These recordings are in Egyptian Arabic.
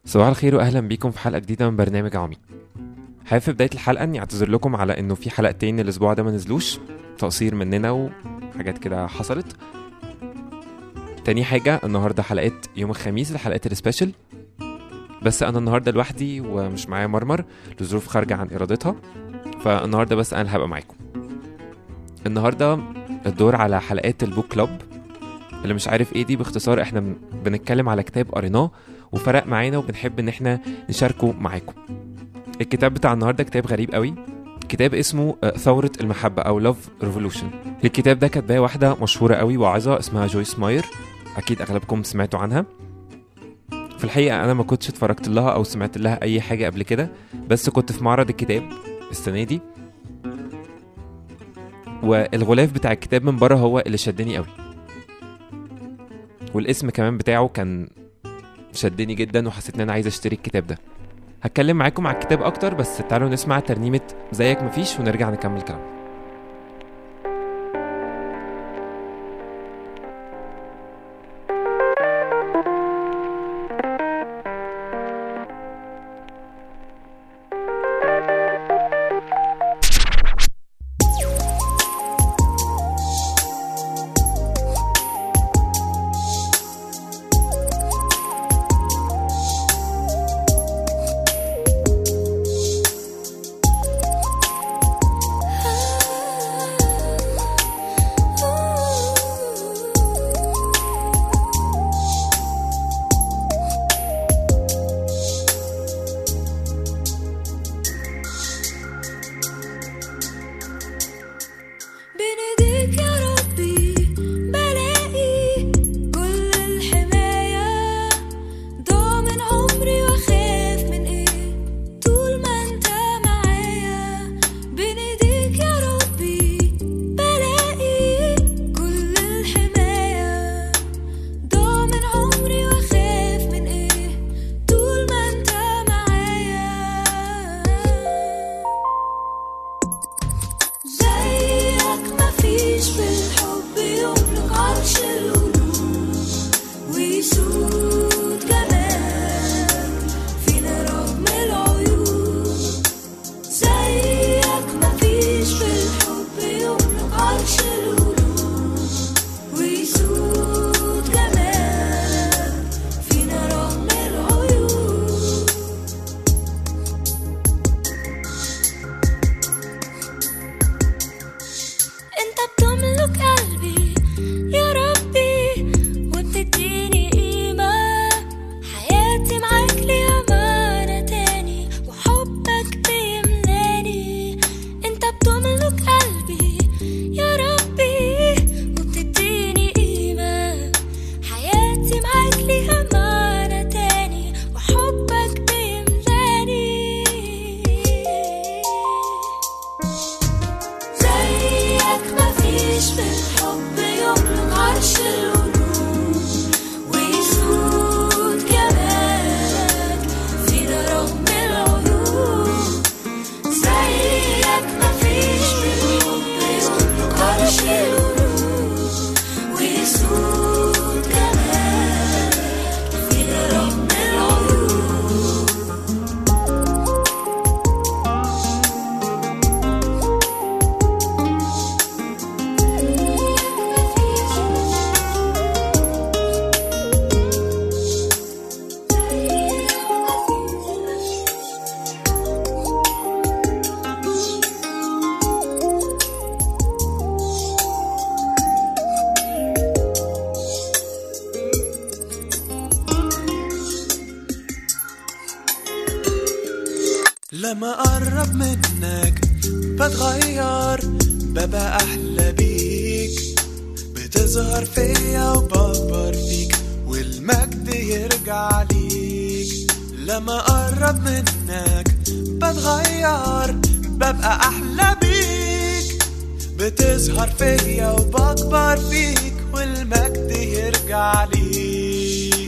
صباح الخير واهلا بيكم في حلقه جديده من برنامج عميق حابب في بدايه الحلقه اني اعتذر لكم على انه في حلقتين الاسبوع ده ما نزلوش تقصير مننا وحاجات كده حصلت تاني حاجه النهارده حلقات يوم الخميس الحلقات السبيشال بس انا النهارده لوحدي ومش معايا مرمر لظروف خارجه عن ارادتها فالنهارده بس انا اللي هبقى معاكم النهارده الدور على حلقات البوك كلوب اللي مش عارف ايه دي باختصار احنا بن- بنتكلم على كتاب قريناه وفرق معانا وبنحب ان احنا نشاركه معاكم الكتاب بتاع النهارده كتاب غريب قوي كتاب اسمه آه، ثورة المحبة أو Love Revolution الكتاب ده كاتباه واحدة مشهورة قوي واعظة اسمها جويس ماير أكيد أغلبكم سمعتوا عنها في الحقيقة أنا ما كنتش اتفرجت لها أو سمعت لها أي حاجة قبل كده بس كنت في معرض الكتاب السنة دي والغلاف بتاع الكتاب من بره هو اللي شدني قوي والاسم كمان بتاعه كان شدني جدا وحسيت ان انا عايز اشتري الكتاب ده هتكلم معاكم على الكتاب اكتر بس تعالوا نسمع ترنيمه زيك مفيش ونرجع نكمل كلام بين ايديك يا ربي بلاقي كل الحماية ضامن عمري واخاف من ايه طول ما انت معايا بين ايديك يا ربي بلاقي كل الحماية ضامن عمري واخاف من ايه طول ما انت معايا زيك مفيش في الحب يملك عرش القلوب ويسود جمال فينا رغم العيوب زيك مفيش في الحب يملك عرش القلوب ويسود جمال فينا رغم العيوب انت بتملك قلبي يا ربي وبتديني قيمة حياتي معاك ليها معنى تاني وحبك بيملاني انت بتملك قلبي يا ربي وبتديني قيمة حياتي معاك ليها معنى تاني وحبك بيملاني زيك مفيش في الحب يملك عرش القلوب ويسود جمالك فينا رغم العيوب زيك مفيش في الحب يملك عرش القلوب ويسود جمالك فينا رغم العيوب لما اقرب منك بتغير ببقى احلى بيك بتظهر فيا وبكبر فيك والمجد يرجع ليك لما اقرب منك بتغير ببقى احلى بيك بتظهر فيا وبكبر فيك والمجد يرجع ليك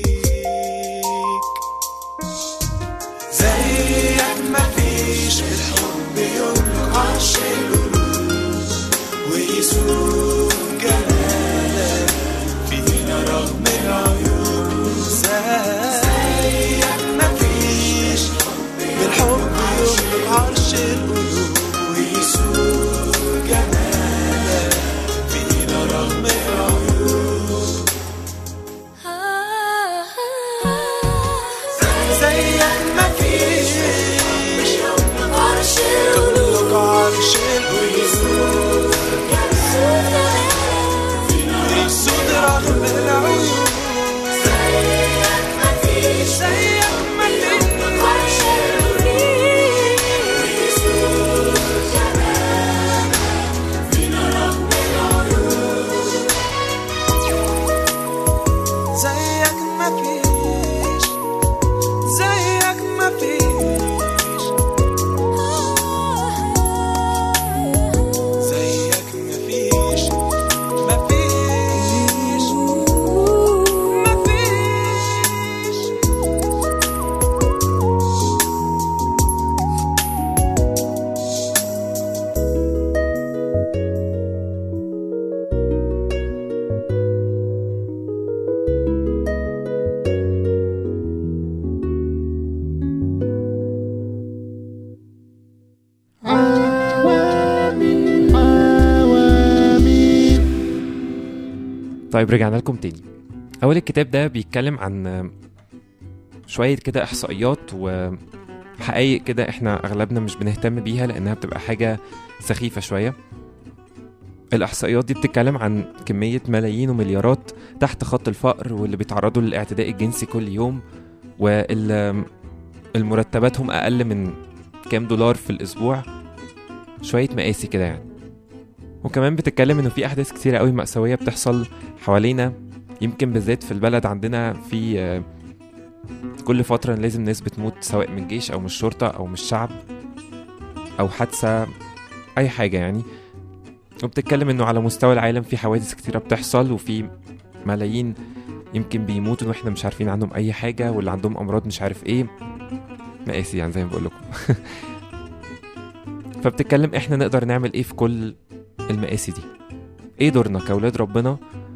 زيك مفيش في الحب يملك عرش القلوب ويسوق جمالك فينا رغم العيوب زيك زيك مفيش عرش تملك عرش القيود يسود رغم العيون زيك مفيش زيك مفيش زيك مفيش زيك مفيش مفيش مفيش طيب رجعنا لكم تاني اول الكتاب ده بيتكلم عن شوية كده احصائيات وحقائق كده احنا اغلبنا مش بنهتم بيها لانها بتبقى حاجة سخيفة شوية الاحصائيات دي بتتكلم عن كمية ملايين ومليارات تحت خط الفقر واللي بيتعرضوا للاعتداء الجنسي كل يوم والمرتباتهم اقل من كام دولار في الاسبوع شوية مقاسي كده يعني وكمان بتتكلم انه في احداث كتيرة قوي مأساوية بتحصل حوالينا يمكن بالذات في البلد عندنا في آه، كل فترة لازم ناس بتموت سواء من الجيش او من الشرطة او من الشعب او حادثة اي حاجة يعني وبتتكلم انه على مستوى العالم في حوادث كتيرة بتحصل وفي ملايين يمكن بيموتوا واحنا مش عارفين عنهم اي حاجة واللي عندهم امراض مش عارف ايه مقاسي يعني زي ما بقول لكم فبتتكلم احنا نقدر نعمل ايه في كل المقاسي دي ايه دورنا كاولاد ربنا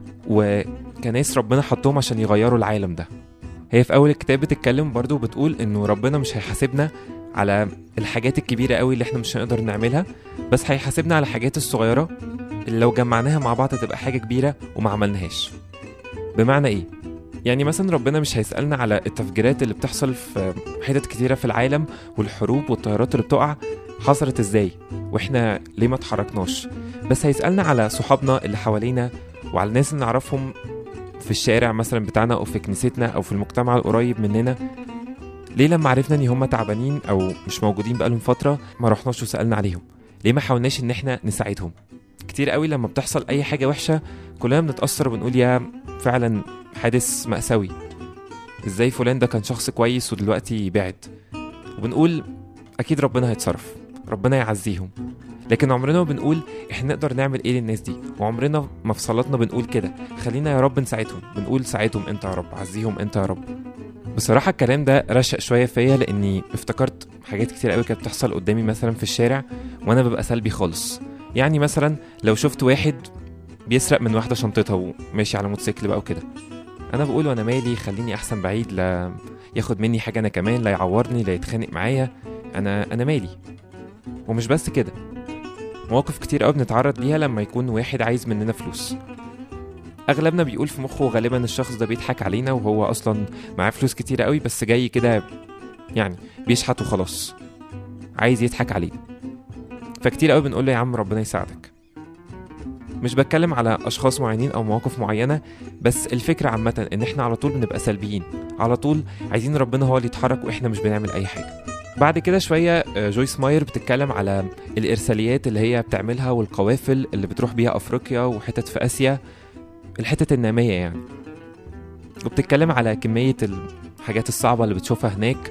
وكناس ربنا حطهم عشان يغيروا العالم ده هي في اول الكتاب بتتكلم برضو بتقول انه ربنا مش هيحاسبنا على الحاجات الكبيرة قوي اللي احنا مش هنقدر نعملها بس هيحاسبنا على الحاجات الصغيرة اللي لو جمعناها مع بعض هتبقى حاجة كبيرة وما عملناهاش بمعنى ايه يعني مثلا ربنا مش هيسألنا على التفجيرات اللي بتحصل في حتت كتيرة في العالم والحروب والطيارات اللي بتقع حصلت ازاي واحنا ليه ما اتحركناش بس هيسألنا على صحابنا اللي حوالينا وعلى الناس اللي نعرفهم في الشارع مثلا بتاعنا او في كنيستنا او في المجتمع القريب مننا ليه لما عرفنا ان هم تعبانين او مش موجودين بقالهم فتره ما رحناش وسالنا عليهم ليه ما حاولناش ان احنا نساعدهم كتير قوي لما بتحصل اي حاجه وحشه كلنا بنتاثر وبنقول يا فعلا حادث مأساوي ازاي فلان ده كان شخص كويس ودلوقتي بعد وبنقول اكيد ربنا هيتصرف ربنا يعزيهم لكن عمرنا ما بنقول احنا نقدر نعمل ايه للناس دي وعمرنا ما في صلاتنا بنقول كده خلينا يا رب نساعدهم بنقول ساعدهم انت يا رب عزيهم انت يا رب بصراحة الكلام ده رشق شوية فيا لأني افتكرت حاجات كتير قوي كانت بتحصل قدامي مثلا في الشارع وأنا ببقى سلبي خالص يعني مثلا لو شفت واحد بيسرق من واحدة شنطتها وماشي على موتوسيكل بقى وكده أنا بقول وأنا مالي خليني أحسن بعيد لا ياخد مني حاجة أنا كمان لا يعورني لا يتخانق معايا أنا أنا مالي ومش بس كده مواقف كتير قوي بنتعرض ليها لما يكون واحد عايز مننا فلوس اغلبنا بيقول في مخه غالبا الشخص ده بيضحك علينا وهو اصلا معاه فلوس كتير قوي بس جاي كده يعني بيشحت وخلاص عايز يضحك علينا فكتير قوي بنقول له يا عم ربنا يساعدك مش بتكلم على اشخاص معينين او مواقف معينه بس الفكره عامه ان احنا على طول بنبقى سلبيين على طول عايزين ربنا هو اللي يتحرك واحنا مش بنعمل اي حاجه بعد كده شويه آه، جويس ماير بتتكلم على الارساليات اللي هي بتعملها والقوافل اللي بتروح بيها افريقيا وحتت في اسيا الحتت الناميه يعني وبتتكلم على كميه الحاجات الصعبه اللي بتشوفها هناك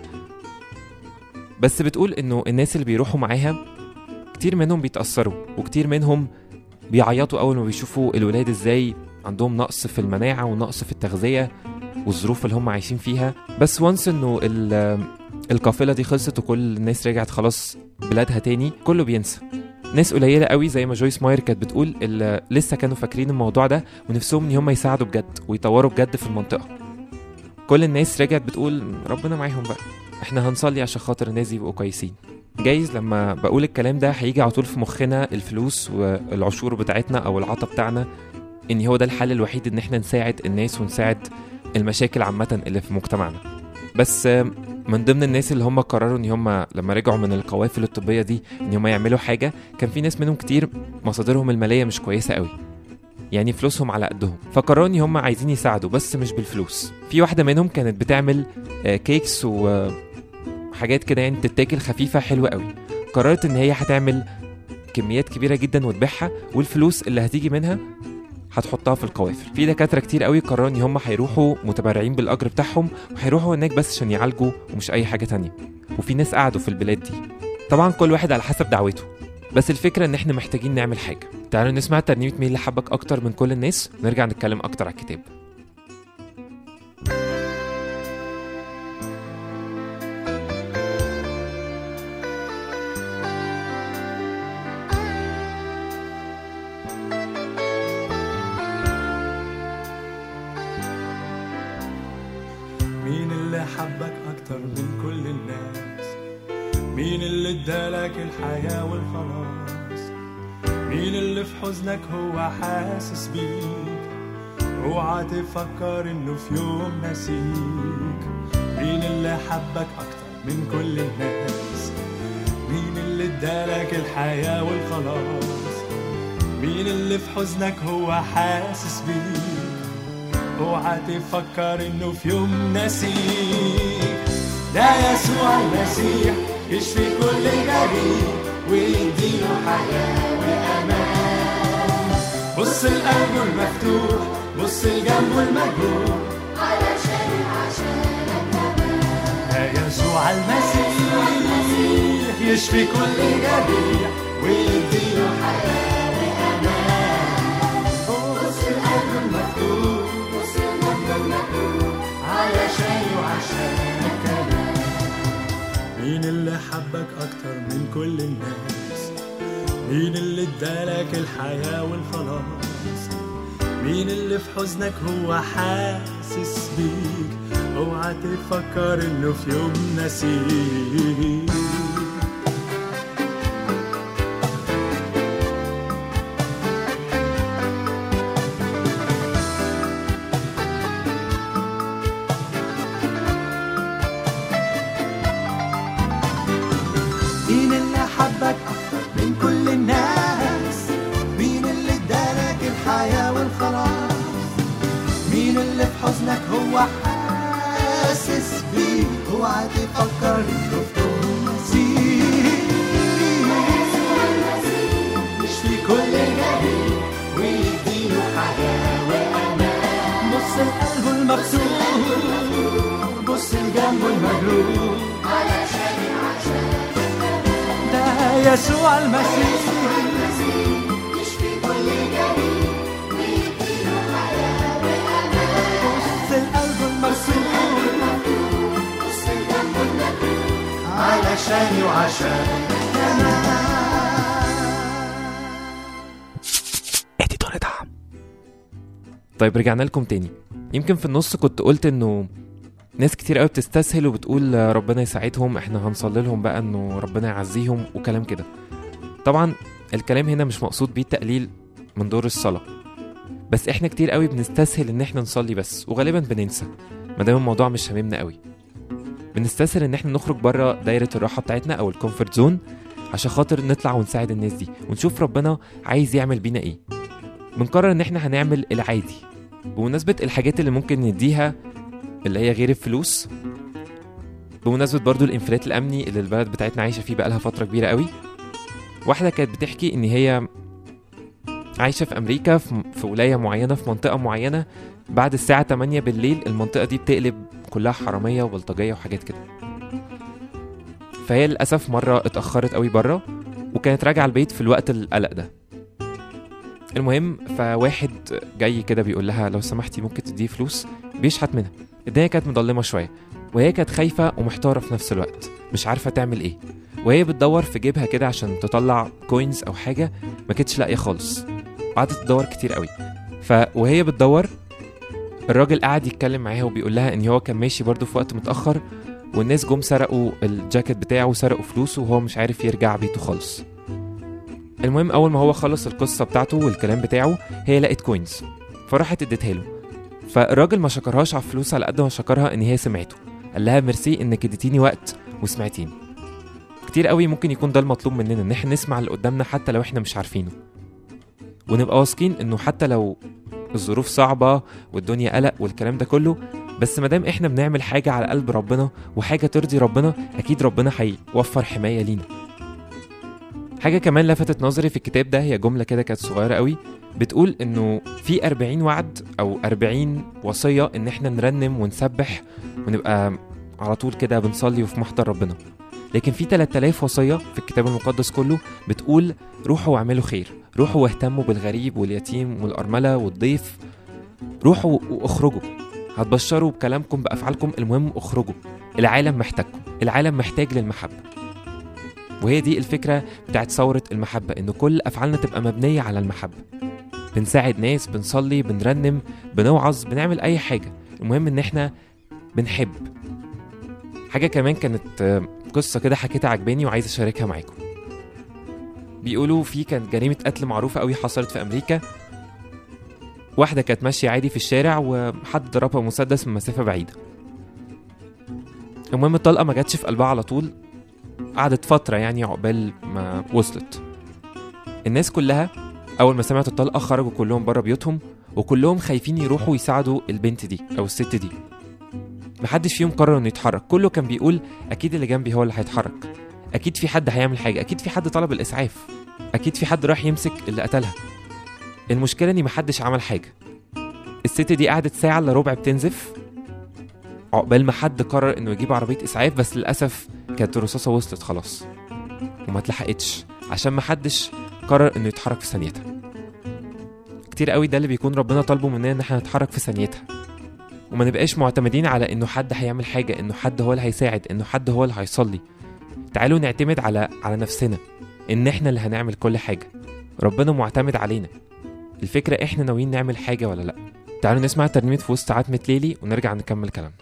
بس بتقول انه الناس اللي بيروحوا معاها كتير منهم بيتاثروا وكتير منهم بيعيطوا اول ما بيشوفوا الولاد ازاي عندهم نقص في المناعه ونقص في التغذيه والظروف اللي هم عايشين فيها بس وانس انه ال- القافله دي خلصت وكل الناس رجعت خلاص بلادها تاني كله بينسى ناس قليله قوي زي ما جويس ماير كانت بتقول اللي لسه كانوا فاكرين الموضوع ده ونفسهم ان هم يساعدوا بجد ويطوروا بجد في المنطقه كل الناس رجعت بتقول ربنا معاهم بقى احنا هنصلي عشان خاطر الناس دي يبقوا كويسين جايز لما بقول الكلام ده هيجي على طول في مخنا الفلوس والعشور بتاعتنا او العطا بتاعنا ان هو ده الحل الوحيد ان احنا نساعد الناس ونساعد المشاكل عامه اللي في مجتمعنا بس آم، من ضمن الناس اللي هم قرروا ان هم لما رجعوا من القوافل الطبيه دي ان هم يعملوا حاجه كان في ناس منهم كتير مصادرهم الماليه مش كويسه قوي يعني فلوسهم على قدهم فقرروا ان هم عايزين يساعدوا بس مش بالفلوس في واحده منهم كانت بتعمل آه، كيكس وحاجات كده يعني تتاكل خفيفه حلوه قوي قررت ان هي هتعمل كميات كبيره جدا وتبيعها والفلوس اللي هتيجي منها هتحطها في القوافل في دكاتره كتير قوي قرروا ان هم هيروحوا متبرعين بالاجر بتاعهم وهيروحوا هناك بس عشان يعالجوا ومش اي حاجه تانية وفي ناس قعدوا في البلاد دي طبعا كل واحد على حسب دعوته بس الفكره ان احنا محتاجين نعمل حاجه تعالوا نسمع ترنيمه مين اللي حبك اكتر من كل الناس ونرجع نتكلم اكتر على الكتاب مين اللي حبك أكتر من كل الناس مين اللي ادالك الحياة والخلاص مين اللي في حزنك هو حاسس بيك اوعى تفكر انه في يوم نسيك مين اللي حبك أكتر من كل الناس مين اللي ادالك الحياة والخلاص مين اللي في حزنك هو حاسس بيك اوعى تفكر انه في يوم نسيك ده يسوع المسيح يشفي كل جريح ويديله حياة وأمان بص لقلبه المفتوح بص لجنبه المجروح ده يسوع المسيح يشفي كل جريح ويديله حياة وأمان بص لقلبه المفتوح علشان وعشانك أنا مين اللي حبك أكتر من كل الناس مين اللي ادالك الحياة والخلاص مين اللي في حزنك هو حاسس بيك اوعى تفكر انه في يوم نسيك مين اللي حبك أكتر من كل الناس مين اللي ادالك الحياة والخلاص مين اللي في حزنك هو حاسس بيه اوعى تفكر انه في يوم نسيك مش في كل جريح ويديله حياة وأمان بص لقلبه المفتوح بص لجنبه المجروح ده يسوع المسيح بص القلب المكسور علشاني وعشان طيب رجعنا لكم تاني يمكن في النص كنت قلت انه ناس كتير قوي بتستسهل وبتقول آه، ربنا يساعدهم احنا هنصلي لهم بقى انه ربنا يعزيهم وكلام كده طبعا الكلام هنا مش مقصود بيه التقليل من دور الصلاة بس احنا كتير قوي بنستسهل ان احنا نصلي بس وغالبا بننسى ما دام الموضوع مش هاممنا قوي بنستسهل ان احنا نخرج بره دايرة الراحة بتاعتنا او الكومفورت زون عشان خاطر نطلع ونساعد الناس دي ونشوف ربنا عايز يعمل بينا ايه بنقرر ان احنا هنعمل العادي بمناسبة الحاجات اللي ممكن نديها اللي هي غير الفلوس بمناسبة برضو الانفلات الأمني اللي البلد بتاعتنا عايشة فيه بقالها فترة كبيرة قوي واحدة كانت بتحكي إن هي عايشة في أمريكا في في ولاية معينة في منطقة معينة بعد الساعة 8 بالليل المنطقة دي بتقلب كلها حرامية وبلطجية وحاجات كده فهي للأسف مرة اتأخرت قوي بره وكانت راجعة البيت في الوقت القلق ده المهم فواحد جاي كده بيقول لها لو سمحتي ممكن تديه فلوس بيشحت منها الدنيا كانت مضلمة شوية وهي كانت خايفة ومحتارة في نفس الوقت مش عارفة تعمل ايه وهي بتدور في جيبها كده عشان تطلع كوينز او حاجة ما كانتش لاقية خالص قعدت تدور كتير قوي ف وهي بتدور الراجل قعد يتكلم معاها وبيقول لها ان هو كان ماشي برضه في وقت متأخر والناس جم سرقوا الجاكيت بتاعه وسرقوا فلوسه وهو مش عارف يرجع بيته خالص المهم اول ما هو خلص القصه بتاعته والكلام بتاعه هي لقت كوينز فراحت اديتها له فالراجل ما شكرهاش على الفلوس على قد ما شكرها ان هي سمعته قال لها ميرسي انك اديتيني وقت وسمعتيني كتير قوي ممكن يكون ده المطلوب مننا ان احنا نسمع اللي قدامنا حتى لو احنا مش عارفينه ونبقى واثقين انه حتى لو الظروف صعبة والدنيا قلق والكلام ده كله بس مادام احنا بنعمل حاجة على قلب ربنا وحاجة ترضي ربنا اكيد ربنا هيوفر حماية لينا حاجة كمان لفتت نظري في الكتاب ده هي جملة كده كانت صغيرة قوي بتقول انه في 40 وعد او 40 وصية ان احنا نرنم ونسبح ونبقى على طول كده بنصلي وفي محضر ربنا لكن في 3000 وصية في الكتاب المقدس كله بتقول روحوا واعملوا خير روحوا واهتموا بالغريب واليتيم والأرملة والضيف روحوا واخرجوا هتبشروا بكلامكم بأفعالكم المهم اخرجوا العالم محتاجكم العالم محتاج للمحبة وهي دي الفكرة بتاعت ثورة المحبة إن كل أفعالنا تبقى مبنية على المحبة بنساعد ناس بنصلي بنرنم بنوعظ بنعمل أي حاجة المهم إن إحنا بنحب حاجة كمان كانت آه، قصة كده حكيتها عجباني وعايز أشاركها معاكم بيقولوا في كانت جريمة قتل معروفة قوي حصلت في أمريكا واحدة كانت ماشية عادي في الشارع وحد ضربها مسدس من مسافة بعيدة المهم الطلقة ما جاتش في قلبها على طول قعدت فترة يعني عقبال ما وصلت الناس كلها أول ما سمعت الطلقة خرجوا كلهم بره بيوتهم وكلهم خايفين يروحوا يساعدوا البنت دي أو الست دي محدش فيهم قرر انه يتحرك كله كان بيقول اكيد اللي جنبي هو اللي هيتحرك اكيد في حد هيعمل حاجه اكيد في حد طلب الاسعاف اكيد في حد راح يمسك اللي قتلها المشكله ان محدش عمل حاجه الست دي قعدت ساعه الا ربع بتنزف عقبال ما حد قرر انه يجيب عربيه اسعاف بس للاسف كانت الرصاصه وصلت خلاص وما اتلحقتش عشان محدش قرر انه يتحرك في ثانيتها كتير قوي ده اللي بيكون ربنا طالبه مننا ان احنا نتحرك في ثانيتها وما نبقاش معتمدين على انه حد هيعمل حاجه انه حد هو اللي هيساعد انه حد هو اللي هيصلي تعالوا نعتمد على على نفسنا ان احنا اللي هنعمل كل حاجه ربنا معتمد علينا الفكره احنا ناويين نعمل حاجه ولا لا تعالوا نسمع ترنيمه في وسط عتمه ليلي ونرجع نكمل كلامنا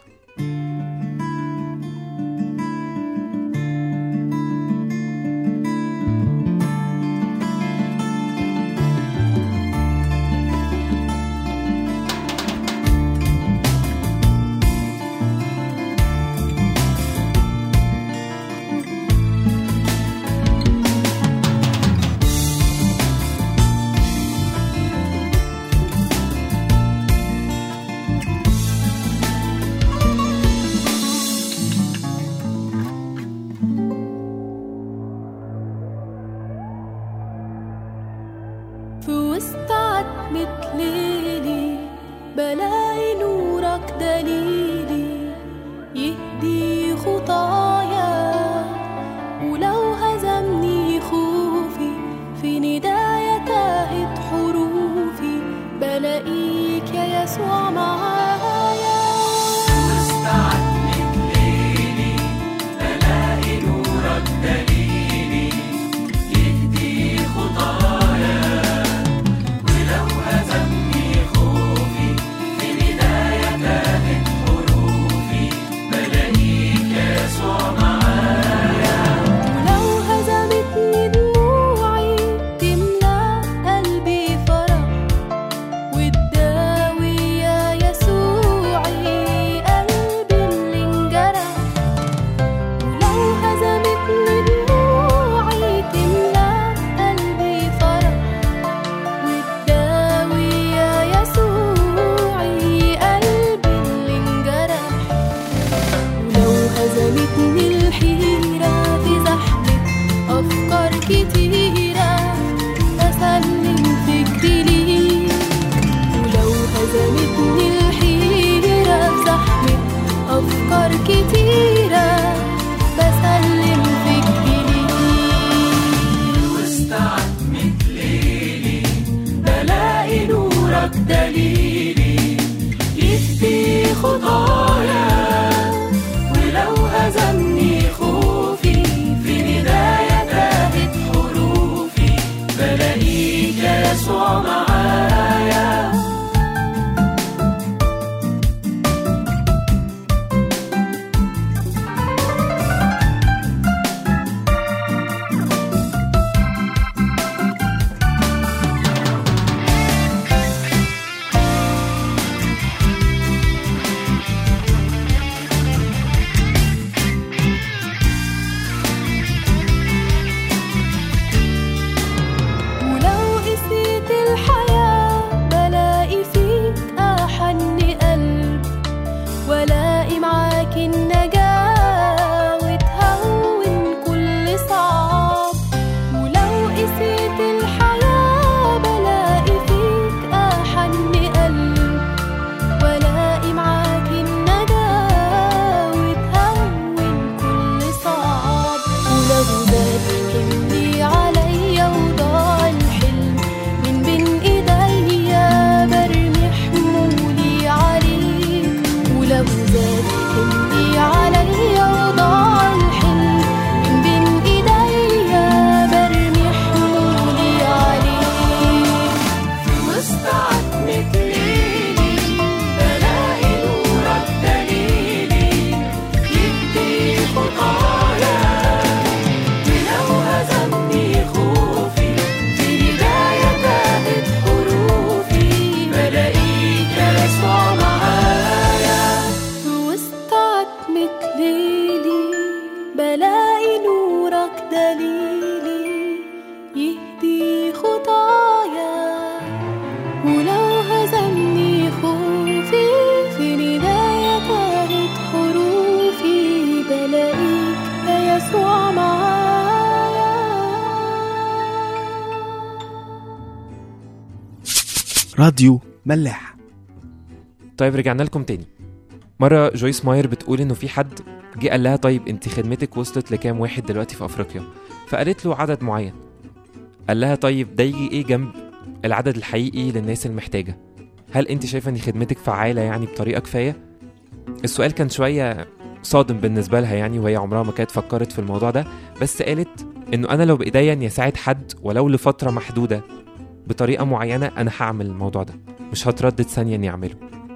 في وسط عتمة ليلي بلاقي نورك دليلي يهدي خطايا ولو هزمني خوفي في نداية تاهت حروفي بلاقيك يا يسوع معايا ولو هزمتني دموعي تملأ قلبي فرح وتداوي يا يسوعي قلبي اللي انجرح ولو هزمتني دموعي تملأ قلبي فرح وتداوي يا يسوعي قلبي اللي انجرح ولو هزمتني الحيرة في زحمة أفكار كتيرة بسلم فكري ليك ولو هزمتني الحيرة في زحمة أفكار كتيرة بسلم فكري ليك وسط عتمة ليلي بلاقي نورك دليلي يهدي خطايا ولو هزمني خوفي في بداية تاهت حروفي دليلي يهدي خطايا ولو هزمني خوفي في نداية كانت حروفي بلاقيك يا يسوع معايا راديو ملاح طيب رجعنا لكم تاني مرة جويس ماير بتقول إنه في حد جه قال لها طيب أنت خدمتك وصلت لكام واحد دلوقتي في أفريقيا فقالت له عدد معين قال لها طيب ده يجي إيه جنب العدد الحقيقي للناس المحتاجة هل أنت شايفة إن خدمتك فعالة يعني بطريقة كفاية؟ السؤال كان شوية صادم بالنسبة لها يعني وهي عمرها ما كانت فكرت في الموضوع ده بس قالت إنه أنا لو بإيديا إني أساعد حد ولو لفترة محدودة بطريقة معينة أنا هعمل الموضوع ده مش هتردد ثانية إني أعمله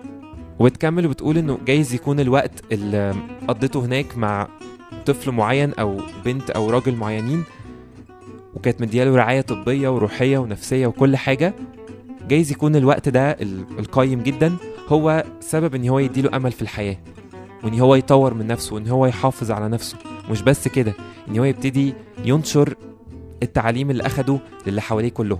وبتكمل وبتقول انه جايز يكون الوقت اللي قضيته هناك مع طفل معين او بنت او راجل معينين وكانت مدياله رعايه طبيه وروحيه ونفسيه وكل حاجه جايز يكون الوقت ده ال- القايم جدا هو سبب ان هو يديله امل في الحياه وان هو يطور من نفسه وان هو يحافظ على نفسه مش بس كده ان هو يبتدي ينشر التعليم اللي اخده للي حواليه كلهم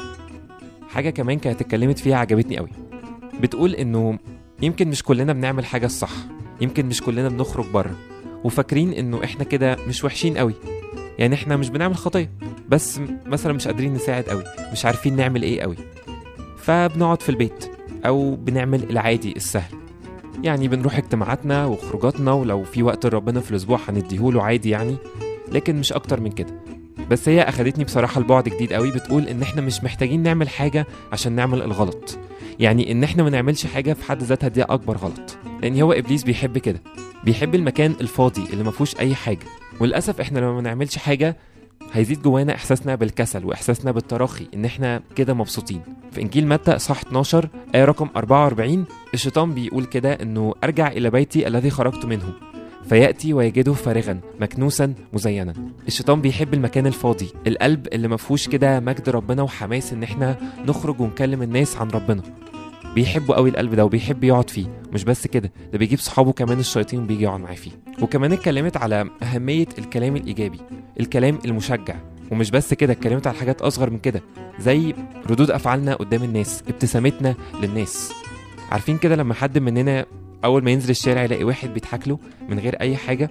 حاجه كمان كانت اتكلمت فيها عجبتني قوي بتقول انه يمكن مش كلنا بنعمل حاجة الصح يمكن مش كلنا بنخرج بره وفاكرين انه احنا كده مش وحشين قوي يعني احنا مش بنعمل خطية بس م- مثلا مش قادرين نساعد قوي مش عارفين نعمل ايه قوي فبنقعد في البيت او بنعمل العادي السهل يعني بنروح اجتماعاتنا وخروجاتنا ولو في وقت ربنا في الاسبوع هنديهوله عادي يعني لكن مش اكتر من كده بس هي اخدتني بصراحة لبعد جديد قوي بتقول ان احنا مش محتاجين نعمل حاجة عشان نعمل الغلط يعني ان احنا ما نعملش حاجه في حد ذاتها دي اكبر غلط لان هو ابليس بيحب كده بيحب المكان الفاضي اللي ما فيهوش اي حاجه وللاسف احنا لما ما نعملش حاجه هيزيد جوانا احساسنا بالكسل واحساسنا بالتراخي ان احنا كده مبسوطين في انجيل متى صح 12 ايه رقم 44 الشيطان بيقول كده انه ارجع الى بيتي الذي خرجت منه فياتي ويجده فارغا مكنوسا مزينا الشيطان بيحب المكان الفاضي القلب اللي ما فيهوش كده مجد ربنا وحماس ان احنا نخرج ونكلم الناس عن ربنا بيحبوا قوي القلب ده وبيحب يقعد فيه مش بس كده ده بيجيب صحابه كمان الشياطين وبيجي يقعد معاه فيه وكمان اتكلمت على أهمية الكلام الإيجابي الكلام المشجع ومش بس كده اتكلمت على حاجات أصغر من كده زي ردود أفعالنا قدام الناس ابتسامتنا للناس عارفين كده لما حد مننا أول ما ينزل الشارع يلاقي واحد بيضحك له من غير أي حاجة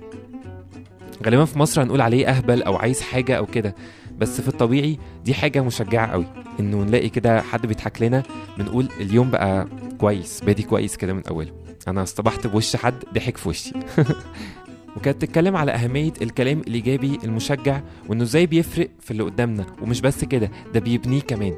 غالبا في مصر هنقول عليه أهبل أو عايز حاجة أو كده بس في الطبيعي دي حاجة مشجعة قوي إنه نلاقي كده حد بيضحك لنا بنقول اليوم بقى كويس بادي كويس كده من اوله انا اصطبحت بوش حد ضحك في وشي وكانت تتكلم على أهمية الكلام الإيجابي المشجع وإنه إزاي بيفرق في اللي قدامنا ومش بس كده ده بيبنيه كمان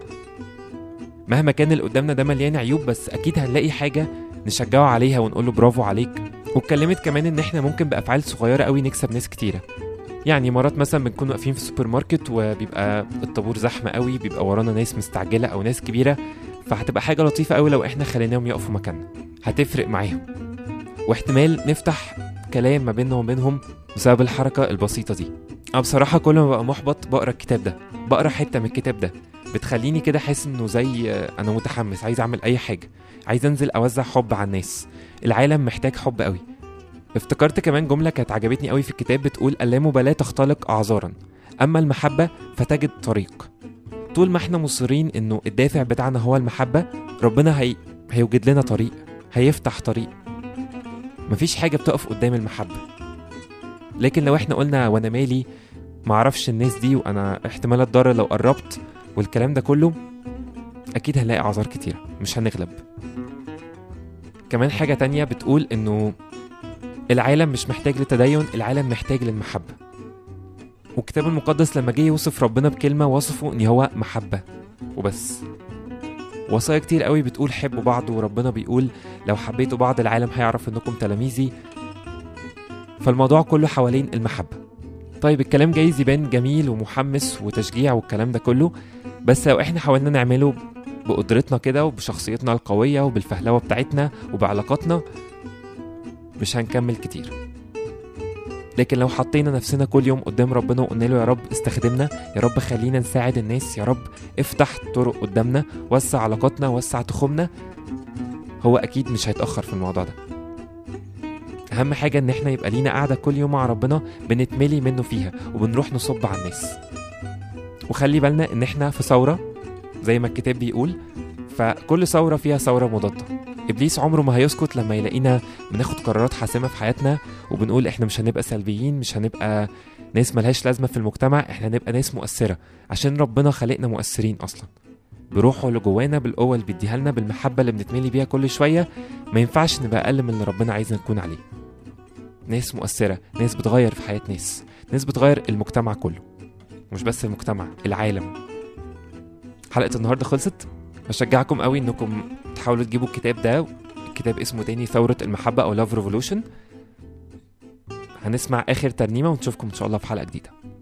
مهما كان اللي قدامنا ده مليان عيوب بس أكيد هنلاقي حاجة نشجعه عليها ونقول له برافو عليك واتكلمت كمان إن إحنا ممكن بأفعال صغيرة قوي نكسب ناس كتيرة يعني مرات مثلا بنكون واقفين في السوبر ماركت وبيبقى الطابور زحمة قوي بيبقى ورانا ناس مستعجلة أو ناس كبيرة فهتبقى حاجة لطيفة قوي لو احنا خليناهم يقفوا مكاننا هتفرق معاهم واحتمال نفتح كلام ما بيننا وبينهم بسبب الحركة البسيطة دي أنا بصراحة كل ما ببقى محبط بقرا الكتاب ده بقرا حتة من الكتاب ده بتخليني كده حاسس انه زي آه، انا متحمس عايز اعمل اي حاجة عايز انزل اوزع حب على الناس العالم محتاج حب قوي افتكرت كمان جملة كانت عجبتني قوي في الكتاب بتقول اللامبالاة تختلق اعذارا اما المحبة فتجد طريق طول ما احنا مصرين انه الدافع بتاعنا هو المحبة ربنا هي... هيوجد لنا طريق هيفتح طريق مفيش حاجة بتقف قدام المحبة لكن لو احنا قلنا وانا مالي معرفش الناس دي وانا احتمال اتضرر لو قربت والكلام ده كله اكيد هنلاقي اعذار كتيرة مش هنغلب كمان حاجة تانية بتقول انه العالم مش محتاج للتدين العالم محتاج للمحبة والكتاب المقدس لما جه يوصف ربنا بكلمة وصفه ان هو محبة وبس وصايا كتير قوي بتقول حبوا بعض وربنا بيقول لو حبيتوا بعض العالم هيعرف انكم تلاميذي فالموضوع كله حوالين المحبة طيب الكلام جايز يبان جميل ومحمس وتشجيع والكلام ده كله بس لو احنا حاولنا نعمله بقدرتنا كده وبشخصيتنا القوية وبالفهلوة بتاعتنا وبعلاقاتنا مش هنكمل كتير لكن لو حطينا نفسنا كل يوم قدام ربنا وقلنا له يا رب استخدمنا يا رب خلينا نساعد الناس يا رب افتح طرق قدامنا وسع علاقاتنا وسع تخومنا هو اكيد مش هيتاخر في الموضوع ده اهم حاجه ان احنا يبقى لينا قاعده كل يوم مع ربنا بنتملي منه فيها وبنروح نصب على الناس وخلي بالنا ان احنا في ثوره زي ما الكتاب بيقول فكل ثوره فيها ثوره مضاده ابليس عمره ما هيسكت لما يلاقينا بناخد قرارات حاسمه في حياتنا وبنقول احنا مش هنبقى سلبيين مش هنبقى ناس ملهاش لازمه في المجتمع احنا هنبقى ناس مؤثره عشان ربنا خلقنا مؤثرين اصلا بروحه اللي جوانا بالقوه اللي بيديها لنا بالمحبه اللي بنتملي بيها كل شويه ما ينفعش نبقى اقل من اللي ربنا عايزنا نكون عليه ناس مؤثره ناس بتغير في حياه ناس ناس بتغير المجتمع كله مش بس المجتمع العالم حلقه النهارده خلصت بشجعكم قوي انكم تحاولوا تجيبوا الكتاب ده الكتاب اسمه تاني ثورة المحبة أو لاف ريفولوشن هنسمع آخر ترنيمة ونشوفكم إن شاء الله في حلقة جديدة